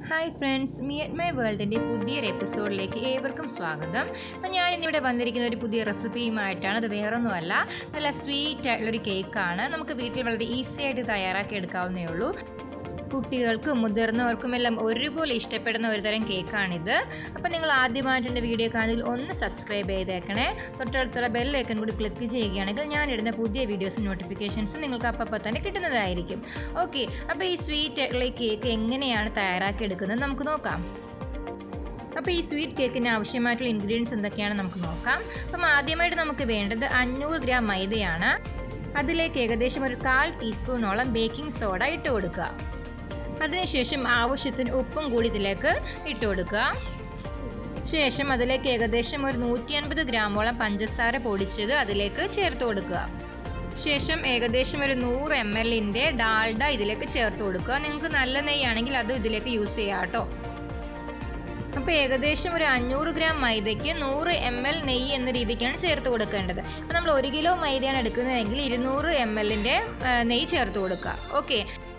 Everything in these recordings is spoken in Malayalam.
hi friends me at my വേൾഡിൻ്റെ പുതിയൊരു എപ്പിസോഡിലേക്ക് ഏവർക്കും സ്വാഗതം അപ്പം ഞാൻ ഇന്നിവിടെ വന്നിരിക്കുന്ന ഒരു പുതിയ റെസിപ്പിയുമായിട്ടാണ് അത് വേറൊന്നുമല്ല നല്ല സ്വീറ്റ് ആയിട്ടുള്ളൊരു കേക്കാണ് നമുക്ക് വീട്ടിൽ വളരെ ഈസി ആയിട്ട് തയ്യാറാക്കി എടുക്കാവുന്നേ ഉള്ളൂ കുട്ടികൾക്കും മുതിർന്നവർക്കും എല്ലാം ഒരുപോലെ ഇഷ്ടപ്പെടുന്ന ഒരു തരം കേക്കാണിത് അപ്പോൾ നിങ്ങൾ ആദ്യമായിട്ട് എൻ്റെ വീഡിയോ കാണുന്നതിൽ ഒന്ന് സബ്സ്ക്രൈബ് ചെയ്തേക്കണേ തൊട്ടടുത്തുള്ള ബെല്ലൈക്കൺ കൂടി ക്ലിക്ക് ചെയ്യുകയാണെങ്കിൽ ഞാനിടുന്ന പുതിയ വീഡിയോസ് നോട്ടിഫിക്കേഷൻസ് നിങ്ങൾക്ക് അപ്പോൾ തന്നെ കിട്ടുന്നതായിരിക്കും ഓക്കെ അപ്പോൾ ഈ സ്വീറ്റ് ആയിട്ടുള്ള ഈ കേക്ക് എങ്ങനെയാണ് തയ്യാറാക്കി എടുക്കുന്നത് നമുക്ക് നോക്കാം അപ്പോൾ ഈ സ്വീറ്റ് കേക്കിന് ആവശ്യമായിട്ടുള്ള ഇൻഗ്രീഡിയൻസ് എന്തൊക്കെയാണ് നമുക്ക് നോക്കാം അപ്പം ആദ്യമായിട്ട് നമുക്ക് വേണ്ടത് അഞ്ഞൂറ് ഗ്രാം മൈദയാണ് അതിലേക്ക് ഏകദേശം ഒരു കാൽ ടീസ്പൂണോളം ബേക്കിംഗ് സോഡ ഇട്ട് കൊടുക്കുക അതിനുശേഷം ആവശ്യത്തിന് ഉപ്പും കൂടി ഇതിലേക്ക് ഇട്ട് കൊടുക്കുക ശേഷം അതിലേക്ക് ഏകദേശം ഒരു നൂറ്റി അൻപത് ഗ്രാമോളം പഞ്ചസാര പൊടിച്ചത് അതിലേക്ക് ചേർത്ത് കൊടുക്കുക ശേഷം ഏകദേശം ഒരു നൂറ് എം എല്ലിൻ്റെ ഡാൽഡ ഇതിലേക്ക് ചേർത്ത് കൊടുക്കുക നിങ്ങൾക്ക് നല്ല നെയ്യാണെങ്കിൽ അത് ഇതിലേക്ക് യൂസ് ചെയ്യാം കേട്ടോ അപ്പോൾ ഏകദേശം ഒരു അഞ്ഞൂറ് ഗ്രാം മൈദയ്ക്ക് നൂറ് എം എൽ നെയ്യ് എന്ന രീതിക്കാണ് ചേർത്ത് കൊടുക്കേണ്ടത് അപ്പോൾ നമ്മൾ ഒരു കിലോ മൈദയാണ് എടുക്കുന്നതെങ്കിൽ ഇരുന്നൂറ് എം എല്ലിൻ്റെ നെയ്യ് ചേർത്ത് കൊടുക്കുക ഓക്കെ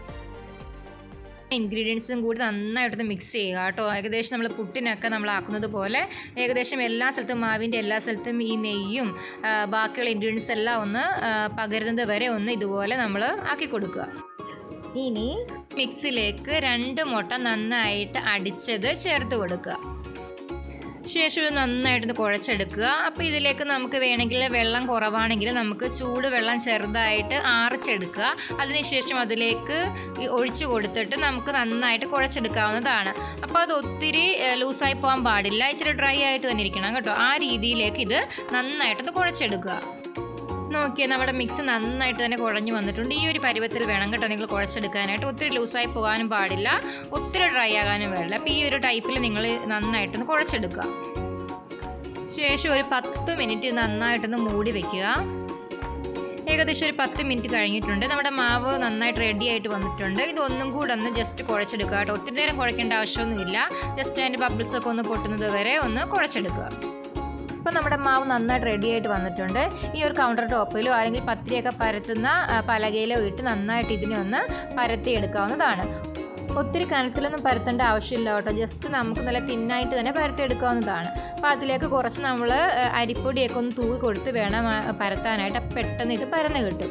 ഇൻഗ്രീഡിയൻസും കൂടി നന്നായിട്ടൊന്ന് മിക്സ് ചെയ്യുക കേട്ടോ ഏകദേശം നമ്മൾ പുട്ടിനൊക്കെ നമ്മൾ ആക്കുന്നത് പോലെ ഏകദേശം എല്ലാ സ്ഥലത്തും മാവിൻ്റെ എല്ലാ സ്ഥലത്തും ഈ നെയ്യും ആ, ബാക്കിയുള്ള ഇൻഗ്രീഡിയൻസ് എല്ലാം ഒന്ന് ആ, പകരുന്നത് വരെ ഒന്ന് ഇതുപോലെ നമ്മൾ ആക്കി കൊടുക്കുക ഇനി മിക്സിലേക്ക് രണ്ട് മുട്ട നന്നായിട്ട് അടിച്ചത് ചേർത്ത് കൊടുക്കുക ശേഷം ഇത് നന്നായിട്ടൊന്ന് കുഴച്ചെടുക്കുക അപ്പോൾ ഇതിലേക്ക് നമുക്ക് വേണമെങ്കിൽ വെള്ളം കുറവാണെങ്കിൽ നമുക്ക് ചൂട് വെള്ളം ചെറുതായിട്ട് ആറിച്ചെടുക്കുക അതിനുശേഷം അതിലേക്ക് ഈ ഒഴിച്ചു കൊടുത്തിട്ട് നമുക്ക് നന്നായിട്ട് കുഴച്ചെടുക്കാവുന്നതാണ് അപ്പോൾ അത് ഒത്തിരി ഏഹ്, ലൂസായി പോകാൻ പാടില്ല ഇച്ചിരി ഡ്രൈ ആയിട്ട് തന്നെ ഇരിക്കണം കേട്ടോ ആ രീതിയിലേക്ക് ഇത് നന്നായിട്ടൊന്ന് കുഴച്ചെടുക്കുക നോക്കിയാൽ നമ്മുടെ മിക്സ് നന്നായിട്ട് തന്നെ കുഴഞ്ഞു വന്നിട്ടുണ്ട് ഈ ഒരു പരുവത്തിൽ വേണം കേട്ടോ നിങ്ങൾ കുഴച്ചെടുക്കാനായിട്ട് ഒത്തിരി ലൂസായി പോകാനും പാടില്ല ഒത്തിരി ഡ്രൈ ആകാനും പാടില്ല അപ്പോൾ ഈ ഒരു ടൈപ്പിൽ നിങ്ങൾ നന്നായിട്ടൊന്ന് കുഴച്ചെടുക്കുക ശേഷം ഒരു പത്ത് മിനിറ്റ് നന്നായിട്ടൊന്ന് മൂടി വെക്കുക ഏകദേശം ഒരു പത്ത് മിനിറ്റ് കഴിഞ്ഞിട്ടുണ്ട് നമ്മുടെ മാവ് നന്നായിട്ട് റെഡി ആയിട്ട് വന്നിട്ടുണ്ട് ഇത് ഒന്നും കൂടെ ഒന്ന് ജസ്റ്റ് കുഴച്ചെടുക്കുക കേട്ടോ ഒത്തിരി നേരം കുഴക്കേണ്ട ആവശ്യമൊന്നുമില്ല ജസ്റ്റ് അതിൻ്റെ ബബിൾസ് ഒക്കെ ഒന്ന് പൊട്ടുന്നത് വരെ ഒന്ന് കുഴച്ചെടുക്കുക അപ്പോൾ നമ്മുടെ മാവ് നന്നായിട്ട് റെഡി ആയിട്ട് വന്നിട്ടുണ്ട് ഈ ഒരു കൗണ്ടർ ടോപ്പിലോ അല്ലെങ്കിൽ പത്തിരിയൊക്കെ പരത്തുന്ന ആ, പലകയിലോ ഇട്ട് നന്നായിട്ട് ഇതിനെ ഒന്ന് പരത്തി എടുക്കാവുന്നതാണ് ഒത്തിരി കനത്തിലൊന്നും പരത്തേണ്ട ആവശ്യമില്ല കേട്ടോ ജസ്റ്റ് നമുക്ക് നല്ല തിന്നായിട്ട് തന്നെ പരത്തി എടുക്കാവുന്നതാണ് അപ്പോൾ അതിലേക്ക് കുറച്ച് നമ്മൾ അരിപ്പൊടിയൊക്കെ ഒന്ന് തൂക്കി കൊടുത്ത് വേണം ആ, പരത്താനായിട്ട് അപ്പോൾ പെട്ടെന്ന് ഇത് പരന്ന് കിട്ടും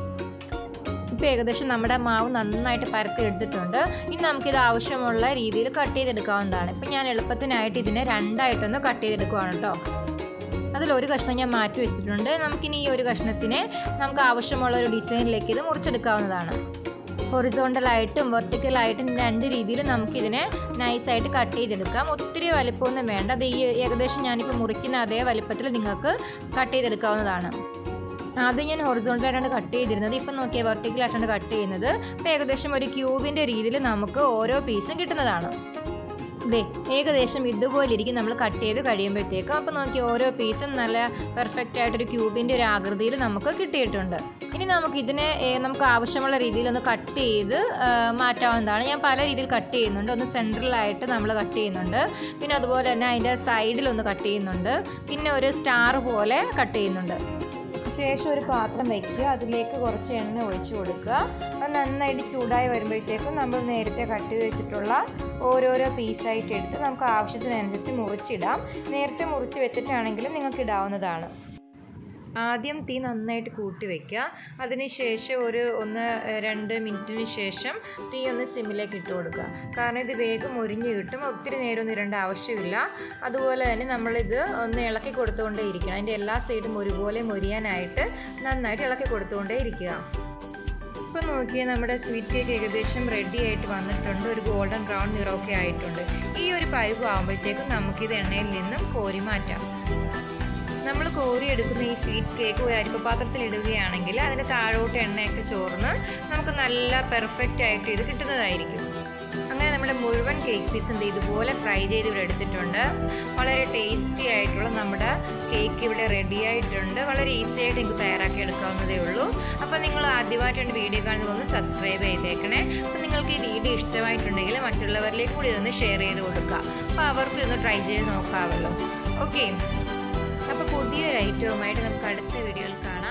ഇപ്പോൾ ഏകദേശം നമ്മുടെ മാവ് നന്നായിട്ട് പരത്തി എടുത്തിട്ടുണ്ട് ഇനി നമുക്കിത് ആവശ്യമുള്ള രീതിയിൽ കട്ട് ചെയ്തെടുക്കാവുന്നതാണ് ഇപ്പം ഞാൻ എളുപ്പത്തിനായിട്ട് ഇതിനെ രണ്ടായിട്ടൊന്ന് കട്ട് ചെയ്തെടുക്കുവാണ് കേട്ടോ അതിലൊരു കഷ്ണം ഞാൻ മാറ്റി വെച്ചിട്ടുണ്ട് നമുക്കിനി ഈ ഒരു കഷ്ണത്തിനെ നമുക്ക് ആവശ്യമുള്ള ഒരു ഡിസൈനിലേക്ക് ഇത് മുറിച്ചെടുക്കാവുന്നതാണ് ഹൊറിസോണ്ടലായിട്ടും വെർട്ടിക്കലായിട്ടും രണ്ട് രീതിയിൽ നമുക്കിതിനെ നൈസായിട്ട് കട്ട് ചെയ്തെടുക്കാം ഒത്തിരി വലിപ്പമൊന്നും വേണ്ട അത് ഈ ഏകദേശം ഞാനിപ്പോൾ മുറിക്കുന്ന അതേ വലിപ്പത്തിൽ നിങ്ങൾക്ക് കട്ട് ചെയ്തെടുക്കാവുന്നതാണ് ആദ്യം ഞാൻ ഹൊറിസോണ്ടലായിട്ടാണ് കട്ട് ചെയ്തിരുന്നത് ഇപ്പം നോക്കിയാൽ വെർട്ടിക്കലായിട്ടാണ് കട്ട് ചെയ്യുന്നത് അപ്പോൾ ഏകദേശം ഒരു ക്യൂബിൻ്റെ രീതിയിൽ നമുക്ക് ഓരോ പീസും കിട്ടുന്നതാണ് ദേ ഏകദേശം ഇതുപോലെ ഇരിക്കും നമ്മൾ കട്ട് ചെയ്ത് കഴിയുമ്പോഴത്തേക്കും അപ്പോൾ നോക്കി ഓരോ പീസും നല്ല പെർഫെക്റ്റ് ആയിട്ടൊരു ക്യൂബിൻ്റെ ഒരു ആകൃതിയിൽ നമുക്ക് കിട്ടിയിട്ടുണ്ട് ഇനി നമുക്ക് ഇതിനെ ഏ, നമുക്ക് ആവശ്യമുള്ള രീതിയിൽ ഒന്ന് കട്ട് ചെയ്ത് ആ, മാറ്റാവുന്നതാണ് ഞാൻ പല രീതിയിൽ കട്ട് ചെയ്യുന്നുണ്ട് ഒന്ന് സെൻട്രലായിട്ട് നമ്മൾ കട്ട് ചെയ്യുന്നുണ്ട് പിന്നെ അതുപോലെ തന്നെ അതിൻ്റെ സൈഡിലൊന്ന് കട്ട് ചെയ്യുന്നുണ്ട് പിന്നെ ഒരു സ്റ്റാർ പോലെ കട്ട് ചെയ്യുന്നുണ്ട് ശേഷം ഒരു പാത്രം വയ്ക്കുക അതിലേക്ക് കുറച്ച് എണ്ണ ഒഴിച്ചു കൊടുക്കുക അത് നന്നായിട്ട് ചൂടായി വരുമ്പോഴത്തേക്കും നമ്മൾ നേരത്തെ കട്ട് ചെയ്ത് വെച്ചിട്ടുള്ള ഓരോരോ പീസായിട്ട് എടുത്ത് നമുക്ക് ആവശ്യത്തിനനുസരിച്ച് മുറിച്ചിടാം നേരത്തെ മുറിച്ച് വെച്ചിട്ടാണെങ്കിലും നിങ്ങൾക്ക് ഇടാവുന്നതാണ് ആദ്യം തീ നന്നായിട്ട് കൂട്ടി വയ്ക്കുക അതിനുശേഷം ഒരു ഒന്ന് ഏഹ്, രണ്ട് മിനിറ്റിന് ശേഷം തീ ഒന്ന് സിമ്മിലേക്ക് ഇട്ട് കൊടുക്കുക കാരണം ഇത് വേഗം മുരിഞ്ഞ് കിട്ടും ഒത്തിരി നേരം ഒന്നും ഇടേണ്ട ആവശ്യമില്ല അതുപോലെ തന്നെ നമ്മളിത് ഒന്ന് ഇളക്കി കൊടുത്തുകൊണ്ടേ ഇരിക്കണം അതിൻ്റെ എല്ലാ സൈഡും ഒരുപോലെ മുരിയാനായിട്ട് നന്നായിട്ട് ഇളക്കി കൊടുത്തുകൊണ്ടേ ഇരിക്കുക ഇപ്പം നോക്കിയാൽ നമ്മുടെ സ്വീറ്റ് കേക്ക് ഏകദേശം റെഡി ആയിട്ട് വന്നിട്ടുണ്ട് ഒരു ഗോൾഡൻ ബ്രൗൺ നിറമൊക്കെ ആയിട്ടുണ്ട് ഈ ഒരു പരുവ് ആകുമ്പോഴത്തേക്കും നമുക്കിത് എണ്ണയിൽ നിന്നും കോരി മാറ്റാം നമ്മൾ കോരി എടുക്കുന്ന ഈ സ്വീറ്റ് കേക്ക് ഒരു അരിപ്പപാത്രത്തിൽ ഇടുകയാണെങ്കിൽ അതിന് താഴോട്ട് എണ്ണയൊക്കെ ചോർന്ന് നമുക്ക് നല്ല പെർഫെക്റ്റ് ആയിട്ട് ഇത് കിട്ടുന്നതായിരിക്കും അങ്ങനെ നമ്മുടെ മുഴുവൻ കേക്ക് പീസും ദേ ഇതുപോലെ ഫ്രൈ ചെയ്ത് ഇവിടെ എടുത്തിട്ടുണ്ട് വളരെ ടേസ്റ്റി ആയിട്ടുള്ള നമ്മുടെ കേക്ക് ഇവിടെ റെഡി ആയിട്ടുണ്ട് വളരെ ഈസി ആയിട്ട് എനിക്ക് തയ്യാറാക്കി എടുക്കാവുന്നതേ ഉള്ളൂ അപ്പോൾ നിങ്ങൾ ആദ്യമായിട്ടാണ് വീഡിയോ കാണുന്നത് ഒന്ന് സബ്സ്ക്രൈബ് ചെയ്തേക്കണേ അപ്പോൾ നിങ്ങൾക്ക് ഈ വീഡിയോ ഇഷ്ടമായിട്ടുണ്ടെങ്കിൽ മറ്റുള്ളവരിലേക്ക് കൂടി ഇതൊന്ന് ഷെയർ ചെയ്ത് കൊടുക്കുക അപ്പോൾ അവർക്ക് ഇതൊന്ന് ട്രൈ ചെയ്ത് നോക്കാമല്ലോ ഓക്കെ അപ്പോൾ പുതിയൊരു ഐറ്റവുമായിട്ട് നമുക്ക് അടുത്ത വീഡിയോയിൽ കാണാം